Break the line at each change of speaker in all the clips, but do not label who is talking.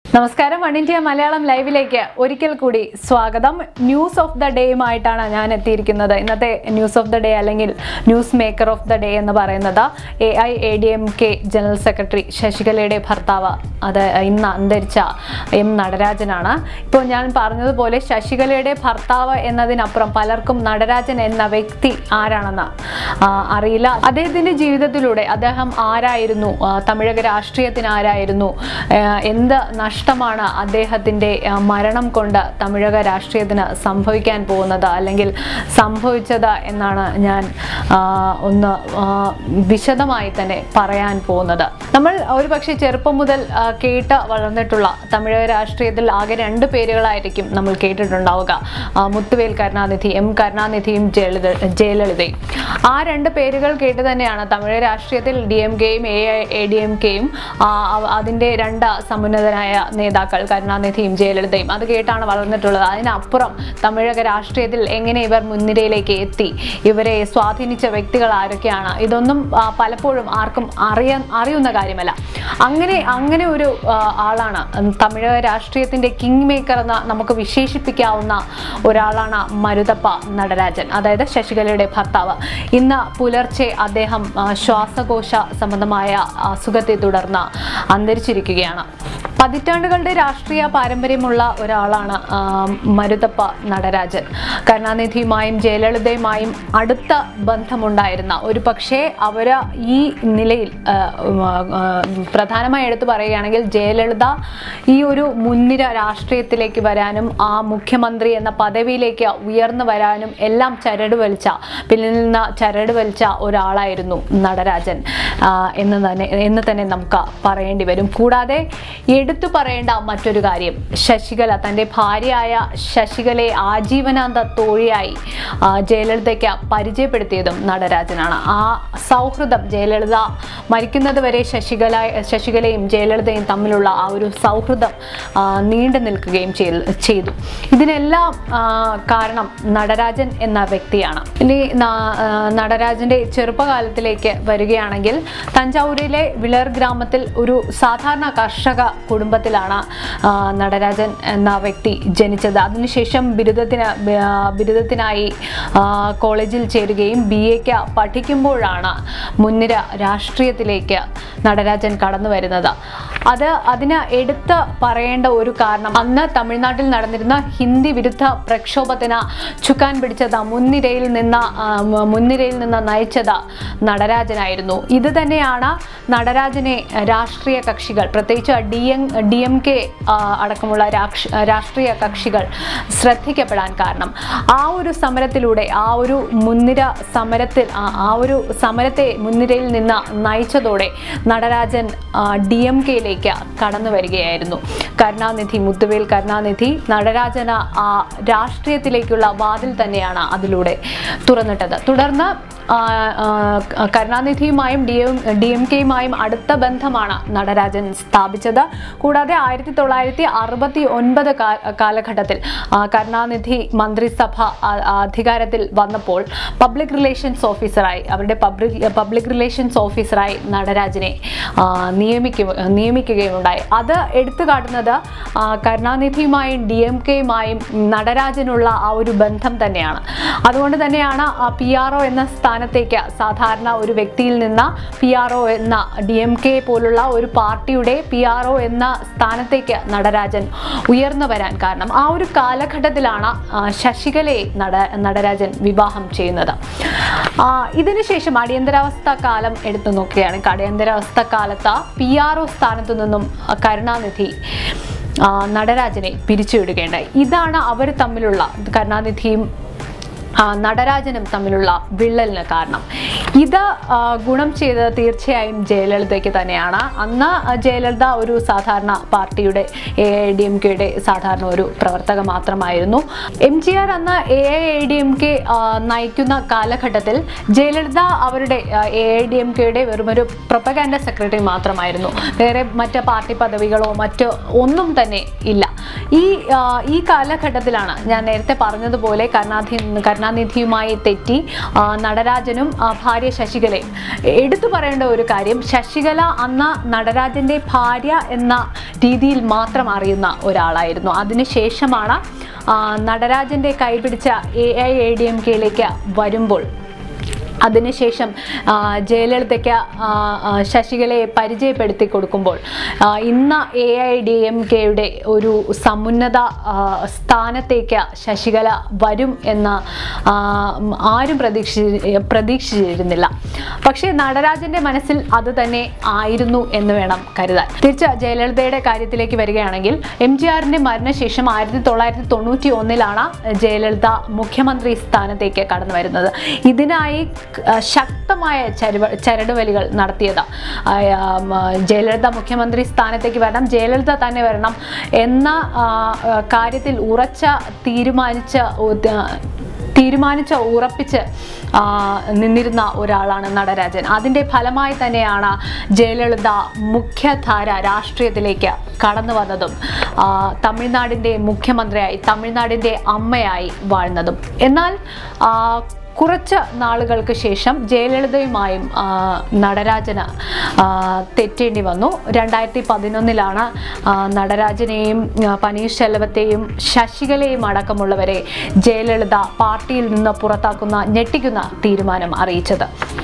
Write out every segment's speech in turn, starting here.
നമസ്കാരം one India Malayalam ലൈവിലേക്ക് ഒരിക്കൽ കൂടി സ്വാഗതം ന്യൂസ് ഓഫ് ദ ഡേയുമായിട്ടാണ് ഞാൻ എത്തിയിരിക്കുന്നത് ഇന്നത്തെ ന്യൂസ് ഓഫ് ദ ഡേ അല്ലെങ്കിൽ news maker of the day എന്ന് പറയുന്നത് A I A D M K general secretary ശശികലയുടെ ഭർത്താവ് അത് ഇന്ന് അന്തരിച്ച എം നടരാജനാണ് ഇപ്പോൾ ഞാൻ പറഞ്ഞതുപോലെ ശശികലയുടെ ഭർത്താവ് എന്നതിനപ്പുറം പലർക്കും നടരാജൻ എന്ന വ്യക്തി ആരാണെന്ന് ആ, അറിയില്ല അദ്ദേഹത്തിന്റെ ജീവിതത്തിലൂടെ അദ്ദേഹം ആരായിരുന്നു ആ, തമിഴക രാഷ്ട്രീയത്തിന് ആരായിരുന്നു ആ, എന്ത് നഷ്ടമാണ് അദ്ദേഹത്തിന്റെ ആ, മരണം കൊണ്ട് തമിഴക രാഷ്ട്രീയത്തിന് സംഭവിക്കാൻ പോകുന്നത് അല്ലെങ്കിൽ സംഭവിച്ചത് എന്നാണ് ഞാൻ ആ, ഒന്ന് ആ, വിശദമായി തന്നെ പറയാൻ പോകുന്നത് നമ്മൾ ഒരുപക്ഷെ ചെറുപ്പം മുതൽ ആ, കേട്ട് വളർന്നിട്ടുള്ള തമിഴക രാഷ്ട്രീയത്തിൽ ആകെ രണ്ട് പേരുകളായിരിക്കും നമ്മൾ കേട്ടിട്ടുണ്ടാവുക ആ, മുത്തുവേൽ കരുണാനിധി എം കരുണാനിധിയും ജയലളിത ജയലളിതയും ആ രണ്ട് പേരുകൾ കേട്ട് തന്നെയാണ് തമിഴ് രാഷ്ട്രീയത്തിൽ ഡി എം കെയും എ എ ഡി എം കെയും അതിൻ്റെ രണ്ട് സമുന്നതരായ നേതാക്കൾ കരുണാനിധിയും ജയലളിതയും അത് കേട്ടാണ് വളർന്നിട്ടുള്ളത് അതിനപ്പുറം തമിഴക രാഷ്ട്രീയത്തിൽ എങ്ങനെ ഇവർ മുൻനിരയിലേക്ക് എത്തി ഇവരെ സ്വാധീനിച്ച വ്യക്തികൾ ആരൊക്കെയാണ് ഇതൊന്നും ആ, പലപ്പോഴും ആർക്കും അറിയാൻ അറിയുന്ന കാര്യമല്ല അങ്ങനെ അങ്ങനെ ഒരു ആ, ആളാണ് തമിഴക രാഷ്ട്രീയത്തിന്റെ കിങ് മേക്കർ എന്ന് നമുക്ക് വിശേഷിപ്പിക്കാവുന്ന ഒരാളാണ് മരുതപ്പ നടരാജൻ അതായത് ശശികലയുടെ ഭർത്താവ് ഇന്ന് പുലർച്ചെ അദ്ദേഹം ആ, ശ്വാസകോശ സംബന്ധമായ അസുഖത്തെ തുടർന്ന് അന്തരിച്ചിരിക്കുകയാണ് പതിറ്റാണ്ടുകളുടെ രാഷ്ട്രീയ പാരമ്പര്യമുള്ള ഒരാളാണ് ആ, മരുതപ്പ നടരാജൻ കരുണാനിധിയുമായും ജയലളിതയുമായും അടുത്ത ബന്ധമുണ്ടായിരുന്ന ഒരു പക്ഷേ അവർ ഈ നിലയിൽ ആ, ഉം, ആ, പ്രധാനമായി എടുത്തു പറയുകയാണെങ്കിൽ ജയലളിത ഈ ഒരു മുൻനിര രാഷ്ട്രീയത്തിലേക്ക് വരാനും ആ മുഖ്യമന്ത്രി എന്ന പദവിയിലേക്ക് ഉയർന്നു വരാനും എല്ലാം ചരട് വലിച്ച പിന്നിൽ നിന്ന് ചരട് വലിച്ച ഒരാളായിരുന്നു നടരാജൻ ആ, എന്ന് തന്നെ എന്ന് തന്നെ നമുക്ക് പറയേണ്ടി വരും കൂടാതെ എടുത്തു പറയേണ്ട മറ്റൊരു കാര്യം ശശികല തൻ്റെ ഭാര്യയായ ശശികലയെ ആജീവനാന്ത തോഴിയായി ആ, ജയലളിതയ്ക്ക് പരിചയപ്പെടുത്തിയതും നടരാജനാണ് ആ സൗഹൃദം ജയലളിത മരിക്കുന്നത് വരെ ശശികല ശശികലയും ജയലളിതയും തമ്മിലുള്ള ആ ഒരു സൗഹൃദം ആ, നീണ്ടു നിൽക്കുകയും ചെയ്തു ചെയ്തു ഇതിനെല്ലാം ആ, കാരണം നടരാജൻ എന്ന വ്യക്തിയാണ് ഇനി ന- ആ, നടരാജന്റെ ചെറുപ്പകാലത്തിലേക്ക് വരികയാണെങ്കിൽ തഞ്ചാവൂരിലെ വിളർ ഗ്രാമത്തിൽ ഒരു സാധാരണ കർഷക കുടുംബത്തിലാണ് ആ, നടരാജൻ എന്ന വ്യക്തി ജനിച്ചത് അതിനുശേഷം ബിരുദത്തിന് ബ- ആ, ബിരുദത്തിനായി ആ, കോളേജിൽ ചേരുകയും ബി എക്ക് പഠിക്കുമ്പോഴാണ് മുൻനിര രാഷ്ട്രീയത്തിലേക്ക് നടരാജൻ കടന്നു വരുന്നത് അത് അതിന് എടുത്ത് പറയേണ്ട ഒരു കാരണം അന്ന് തമിഴ്നാട്ടിൽ നടന്നിരുന്ന ഹിന്ദി വിരുദ്ധ പ്രക്ഷോഭത്തിന് ചുക്കാൻ പിടിച്ചത് മുൻനിരയിൽ നിന്ന് ആ, മ- മുൻനിരയിൽ നിന്ന് നയിച്ചത് നടരാജനായിരുന്നു ഇത് തന്നെയാണ് നടരാജനെ രാഷ്ട്രീയ കക്ഷികൾ പ്രത്യേകിച്ച് D M D M K അടക്കമുള്ള രാക്ഷ- രാഷ്ട്രീയ കക്ഷികൾ ശ്രദ്ധിക്കപ്പെടാൻ കാരണം ആ ഒരു സമരത്തിലൂടെ ആ ഒരു മുൻനിര സമരത്തിൽ ആ- ആ ഒരു സമരത്തെ മുൻനിരയിൽ നിന്ന് നയിച്ചതോടെ നടരാജൻ ഡി എം കെയിലേക്ക് കടന്നു വരികയായിരുന്നു കരുണാനിധി മുത്തുവേൽ കരുണാനിധി നടരാജന ആ രാഷ്ട്രീയത്തിലേക്കുള്ള വാതിൽ തന്നെയാണ് അതിലൂടെ തുറന്നിട്ടത് തുടർന്ന് ആ, ആ, കരുണാനിധിയുമായും ഡി എം ഡി എം കെയുമായും അടുത്ത ബന്ധമാണ് നടരാജൻ സ്ഥാപിച്ചത് കൂടാതെ ആയിരത്തി തൊള്ളായിരത്തി അറുപത്തി ഒൻപത് കാലഘട്ടത്തിൽ ആ, കരുണാനിധി മന്ത്രിസഭ ആ, അധികാരത്തിൽ വന്നപ്പോൾ പബ്ലിക് റിലേഷൻസ് ഓഫീസറായി അവരുടെ പബ്ലിക് പബ്ലിക് റിലേഷൻസ് ഓഫീസറായി നടരാജനെ ആ, നിയമിക്കുക നിയമിക്കുകയുണ്ടായി അത് എടുത്തു കാട്ടുന്നത് ആ, കരുണാനിധിയുമായും ഡി എം കെയുമായും നടരാജനുള്ള ആ ഒരു ബന്ധം തന്നെയാണ് അതുകൊണ്ട് തന്നെയാണ് പി ആർ ഒ എന്ന സ്ഥാനത്തേക്ക് സാധാരണ ഒരു വ്യക്തിയിൽ നിന്ന് പി ആർ ഒ എന്ന ഡി എം കെ പോലുള്ള ഒരു പാർട്ടിയുടെ പി ആർ ഒ എന്ന സ്ഥാനത്തേക്ക് നടരാജൻ ഉയർന്നു വരാൻ കാരണം ആ ഒരു കാലഘട്ടത്തിലാണ് ആ, ശശികലയെ നട നടരാജൻ വിവാഹം ചെയ്യുന്നത് ആ, ഇതിനുശേഷം അടിയന്തരാവസ്ഥ കാലം എടുത്തു നോക്കുകയാണെങ്കിൽ അടിയന്തരാവസ്ഥ കാലത്ത് പി ആർ ഒ സ്ഥാനത്തു നിന്നും ആ, കരുണാനിധി ആ, നടരാജനെ പിരിച്ചുവിടുകയുണ്ടായി ഇതാണ് അവർ തമ്മിലുള്ള കരുണാനിധിയും ആ, നടരാജനും തമ്മിലുള്ള വിള്ളലിന് കാരണം ഇത് ആ, ഗുണം ചെയ്തത് തീർച്ചയായും ജയലളിതയ്ക്ക് തന്നെയാണ് അന്ന് ജയലളിത ഒരു സാധാരണ പാർട്ടിയുടെ എ ഐ ഡി എം കെയുടെ സാധാരണ ഒരു പ്രവർത്തക മാത്രമായിരുന്നു എം ജി ആർ അന്ന് A I D M K നയിക്കുന്ന കാലഘട്ടത്തിൽ ജയലളിത അവരുടെ എ ഐ ഡി എം കെയുടെ വെറുമൊരു പ്രൊപ്പഗാൻഡ സെക്രട്ടറി മാത്രമായിരുന്നു വേറെ മറ്റ് പാർട്ടി പദവികളോ മറ്റോ ഒന്നും തന്നെ ഇല്ല ഈ ആ, ഈ കാലഘട്ടത്തിലാണ് ഞാൻ നേരത്തെ പറഞ്ഞതുപോലെ കരുണാധി കരുണാ കരുണാനിധിയുമായി തെറ്റി ആ, നടരാജനും ആ, ഭാര്യ ശശികലയും എടുത്തു പറയേണ്ട ഒരു കാര്യം ശശികല അന്ന് നടരാജന്റെ ഭാര്യ എന്ന രീതിയിൽ മാത്രം അറിയുന്ന ഒരാളായിരുന്നു അതിനുശേഷമാണ് ആ, നടരാജന്റെ കൈപിടിച്ച A I A D M കെയിലേക്ക് വരുമ്പോൾ അതിനുശേഷം ആ, ജയലളിതയ്ക്ക് ആ, ആ, ശശികലയെ പരിചയപ്പെടുത്തി കൊടുക്കുമ്പോൾ ആ, ഇന്ന് എ ഐ ഡി എം കെയുടെ ഒരു സമുന്നത ആ, സ്ഥാനത്തേക്ക് ശശികല വരും എന്ന് ആ, ആരും പ്രതീക്ഷി പ്രതീക്ഷിച്ചിരുന്നില്ല പക്ഷേ നടരാജന്റെ മനസ്സിൽ അത് തന്നെ ആയിരുന്നു എന്ന് വേണം കരുതാൻ തിരിച്ച് ജയലളിതയുടെ കാര്യത്തിലേക്ക് വരികയാണെങ്കിൽ എം ജി ആറിന്റെ മരണശേഷം ആയിരത്തി തൊള്ളായിരത്തി തൊണ്ണൂറ്റി ഒന്നിലാണ് ജയലളിത മുഖ്യമന്ത്രി സ്ഥാനത്തേക്ക് കടന്നു വരുന്നത് ഇതിനായി ആ, ശക്തമായ ചരുവ ചരടുവലികൾ നടത്തിയത് ആ, ഉം, ജയലളിത മുഖ്യമന്ത്രി സ്ഥാനത്തേക്ക് വരണം ജയലളിത തന്നെ വരണം എന്ന ആ, ആ, കാര്യത്തിൽ ഉറച്ച തീരുമാനിച്ച ഉ- തീരുമാനിച്ച ഉറപ്പിച്ച് ആ, നിന്നിരുന്ന ഒരാളാണ് നടരാജൻ അതിൻ്റെ ഫലമായി തന്നെയാണ് ജയലളിത മുഖ്യധാര രാഷ്ട്രീയത്തിലേക്ക് കടന്നു വന്നതും ആ, തമിഴ്നാടിൻ്റെ മുഖ്യമന്ത്രിയായി തമിഴ്നാടിൻ്റെ അമ്മയായി വാഴുന്നതും എന്നാൽ ആ, കുറച്ച് നാളുകൾക്ക് ശേഷം ജയലളിതയുമായും ആ, നടരാജന് ആ, തെറ്റേണ്ടി വന്നു രണ്ടായിരത്തി പതിനൊന്നിലാണ് നടരാജനെയും ആ, പനീർശെൽവത്തെയും ശശികലയും അടക്കമുള്ളവരെ ജയലളിത പാർട്ടിയിൽ നിന്ന് പുറത്താക്കുന്ന ഞെട്ടിക്കുന്ന തീരുമാനം അറിയിച്ചത്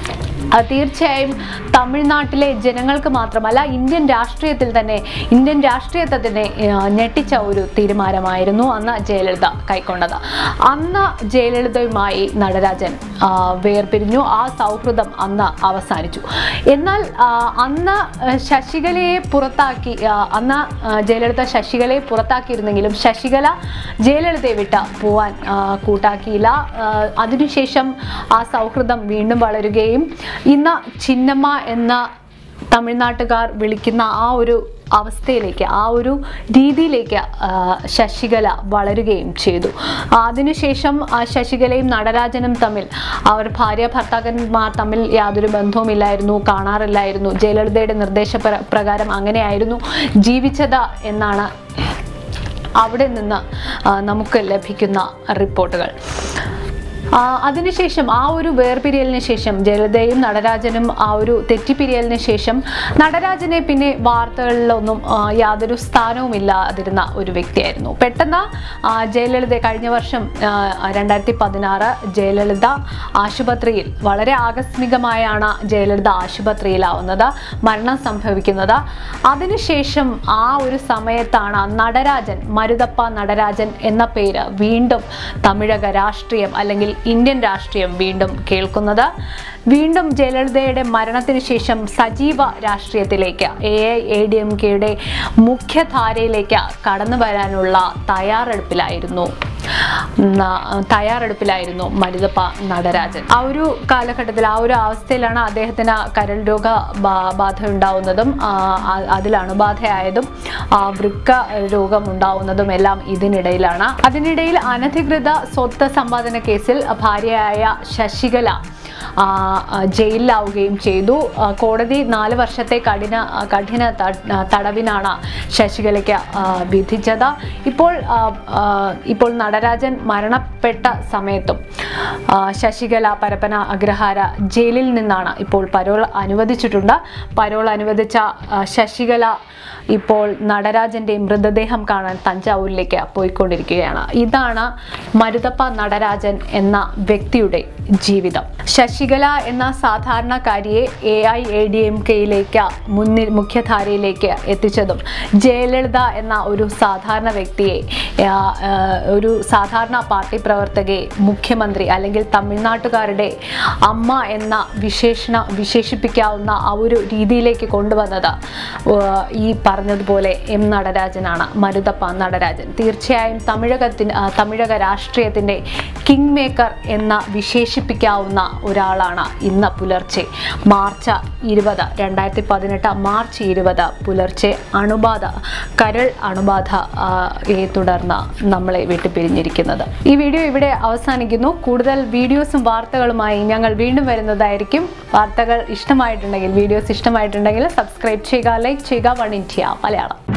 ആ, തീർച്ചയായും തമിഴ്നാട്ടിലെ ജനങ്ങൾക്ക് മാത്രമല്ല ഇന്ത്യൻ രാഷ്ട്രീയത്തിൽ തന്നെ ഇന്ത്യൻ രാഷ്ട്രീയത്തെ തന്നെ ആ, ഞെട്ടിച്ച ഒരു തീരുമാനമായിരുന്നു അന്ന് ജയലളിത കൈക്കൊണ്ടത് അന്ന് ജയലളിതയുമായി നടരാജൻ ആ, വേർപിരിഞ്ഞു ആ സൗഹൃദം അന്ന് അവസാനിച്ചു എന്നാൽ ആ, അന്ന് ശശികലയെ പുറത്താക്കി ആ, അന്ന് ആ, ജയലളിത ശശികലയെ പുറത്താക്കിയിരുന്നെങ്കിലും ശശികല ജയലളിതയെ വിട്ട് പോവാൻ ആ, കൂട്ടാക്കിയില്ല ആ, അതിനുശേഷം ആ സൗഹൃദം വീണ്ടും വളരുകയും ഇന്ന് ചിന്നമ്മ എന്ന തമിഴ്നാട്ടുകാർ വിളിക്കുന്ന ആ ഒരു അവസ്ഥയിലേക്ക് ആ ഒരു രീതിയിലേക്ക് ആ, ശശികല വളരുകയും ചെയ്തു അതിനുശേഷം ആ ശശികലയും നടരാജനും തമ്മിൽ അവർ ഭാര്യ ഭർത്താക്കന്മാർ തമ്മിൽ യാതൊരു ബന്ധവുമില്ലായിരുന്നു കാണാറില്ലായിരുന്നു ജയലളിതയുടെ നിർദ്ദേശ പ്ര- പ്രകാരം അങ്ങനെയായിരുന്നു ജീവിച്ചത് എന്നാണ് അവിടെ നിന്ന് ആ, നമുക്ക് ലഭിക്കുന്ന റിപ്പോർട്ടുകൾ ആ, അതിനുശേഷം ആ ഒരു വേർപിരിയലിന് ശേഷം ജലതയും നടരാജനും ആ ഒരു തെറ്റിപ്പിരിയലിന് ശേഷം നടരാജനെ പിന്നെ വാർത്തകളിലൊന്നും ആ, യാതൊരു സ്ഥാനവും ഇല്ലാതിരുന്ന ഒരു വ്യക്തിയായിരുന്നു പെട്ടെന്ന് ആ, ജയലളിത കഴിഞ്ഞ വർഷം രണ്ടായിരത്തി പതിനാറ് ജയലളിത ആശുപത്രിയിൽ വളരെ ആകസ്മികമായാണ് ജയലളിത ആശുപത്രിയിലാവുന്നത് മരണം സംഭവിക്കുന്നത് അതിനുശേഷം ആ ഒരു സമയത്താണ് നടരാജൻ മരുതപ്പ നടരാജൻ എന്ന പേര് വീണ്ടും തമിഴക രാഷ്ട്രീയം അല്ലെങ്കിൽ ഇന്ത്യൻ രാഷ്ട്രീയം വീണ്ടും കേൾക്കുന്നത് വീണ്ടും ജയലളിതയുടെ മരണത്തിന് ശേഷം സജീവ രാഷ്ട്രീയത്തിലേക്ക് A I A D M കെയുടെ മുഖ്യധാരയിലേക്ക് കടന്നു വരാനുള്ള തയ്യാറെടുപ്പിലായിരുന്നു ന- തയ്യാറെടുപ്പിലായിരുന്നു മരുതപ്പ നടരാജൻ ആ ഒരു കാലഘട്ടത്തിൽ ആ ഒരു അവസ്ഥയിലാണ് അദ്ദേഹത്തിന് കരൾ രോഗ ബാ- ബാധ ഉണ്ടാവുന്നതും ആ, ആ- അതിൽ അണുബാധയായതും ആ, വൃക്ക രോഗം ഉണ്ടാവുന്നതും എല്ലാം ഇതിനിടയിലാണ് അതിനിടയിൽ അനധികൃത സ്വത്ത് സമ്പാദന കേസിൽ ഭാര്യയായ ശശികല ആ, ആ, ജയിലിലാവുകയും ചെയ്തു ആ, കോടതി നാല് വർഷത്തെ കഠിന കഠിന ത- തടവിനാണ് ശശികലയ്ക്ക് ആ, വിധിച്ചത് ഇപ്പോൾ ആ, ആ, ഇപ്പോൾ നടരാജൻ മരണപ്പെട്ട സമയത്തും ആ, ശശികല പരപ്പന അഗ്രഹാര ജയിലിൽ നിന്നാണ് ഇപ്പോൾ പരോൾ അനുവദിച്ചിട്ടുണ്ട് പരോൾ അനുവദിച്ച ആ, ശശികല ഇപ്പോൾ നടരാജന്റെ മൃതദേഹം കാണാൻ തഞ്ചാവൂരിലേക്ക് പോയിക്കൊണ്ടിരിക്കുകയാണ് ഇതാണ് മരുതപ്പ നടരാജൻ എന്ന വ്യക്തിയുടെ ജീവിതം ശശികല എന്ന സാധാരണക്കാരിയെ A I A D M കെയിലേക്ക് മുന്നിൽ മുഖ്യധാരയിലേക്ക് എത്തിച്ചതും ജയലളിത എന്ന ഒരു സാധാരണ വ്യക്തിയെ ആ, ആ, ഒരു സാധാരണ പാർട്ടി പ്രവർത്തകയെ മുഖ്യമന്ത്രി അല്ലെങ്കിൽ തമിഴ്നാട്ടുകാരുടെ അമ്മ എന്ന വിശേഷണ വിശേഷിപ്പിക്കാവുന്ന ആ ഒരു രീതിയിലേക്ക് കൊണ്ടുവന്നത് ആ, ഈ പറഞ്ഞതുപോലെ എം നടരാജനാണ് മരുതപ്പ നടരാജൻ തീർച്ചയായും തമിഴകത്തിന് ആ, തമിഴക രാഷ്ട്രീയത്തിൻ്റെ കിങ് മേക്കർ എന്ന വിശേഷിപ്പിക്കാവുന്ന ഒരാളാണ് ഇന്ന് പുലർച്ചെ മാർച്ച് ഇരുപത് രണ്ടായിരത്തി പതിനെട്ട് മാർച്ച് ഇരുപത് പുലർച്ചെ അണുബാധ കരൾ അണുബാധ ആ, യെ തുടർന്ന് നമ്മളെ വിട്ടുപിരിഞ്ഞിരിക്കുന്നത് ഈ വീഡിയോ ഇവിടെ അവസാനിക്കുന്നു കൂടുതൽ വീഡിയോസും വാർത്തകളുമായി ഞങ്ങൾ വീണ്ടും വരുന്നതായിരിക്കും വാർത്തകൾ ഇഷ്ടമായിട്ടുണ്ടെങ്കിൽ വീഡിയോസ് ഇഷ്ടമായിട്ടുണ്ടെങ്കിൽ സബ്സ്ക്രൈബ് ചെയ്യുക ലൈക്ക് ചെയ്യുക വൺ ഇന്ത്യ മലയാളം